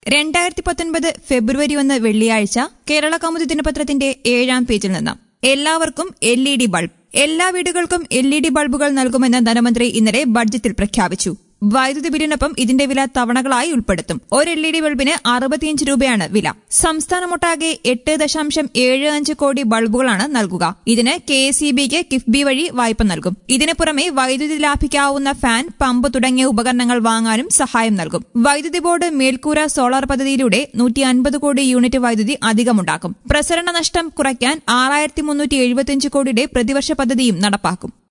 രണ്ടായിരത്തി പത്തൊൻപത് ഫെബ്രുവരി ഒന്ന് വെള്ളിയാഴ്ച കേരള കൗമുദി ദിനപത്രത്തിന്റെ ഏഴാം പേജിൽ നിന്ന് എല്ലാവർക്കും എൽ ഇ ഡി ബൾബ് എല്ലാ വീടുകൾക്കും എൽ ഇ ഡി ബൾബുകൾ നൽകുമെന്ന് ധനമന്ത്രി ഇന്നലെ ബഡ്ജറ്റിൽ പ്രഖ്യാപിച്ചു വൈദ്യുതി ബില്ലിനൊപ്പം ഇതിന്റെ വില തവണകളായി ഉൾപ്പെടുത്തും ഒരു എൽ ഇ ഡി ബൾബിന് അറുപത്തിയഞ്ച് രൂപയാണ് വില സംസ്ഥാനമൊട്ടാകെ എട്ട് ദശാംശം ഏഴ് അഞ്ച് കോടി ബൾബുകളാണ് നൽകുക ഇതിന് കെ എസ് ഇ ബിക്ക് കിഫ്ബി വഴി വായ്പ നൽകും ഇതിന് പുറമെ വൈദ്യുതി ലാഭിക്കാവുന്ന ഫാൻ പമ്പ് തുടങ്ങിയ ഉപകരണങ്ങൾ വാങ്ങാനും സഹായം നൽകും വൈദ്യുതി ബോർഡ് മേൽക്കൂര സോളാർ പദ്ധതിയിലൂടെ നൂറ്റി അൻപത് കോടി യൂണിറ്റ് വൈദ്യുതി അധികമുണ്ടാക്കും പ്രസരണ നഷ്ടം കുറയ്ക്കാൻ ആറായിരത്തി മുന്നൂറ്റി എഴുപത്തിയഞ്ച് കോടിയുടെ പ്രതിവർഷ പദ്ധതിയും നടപ്പാക്കും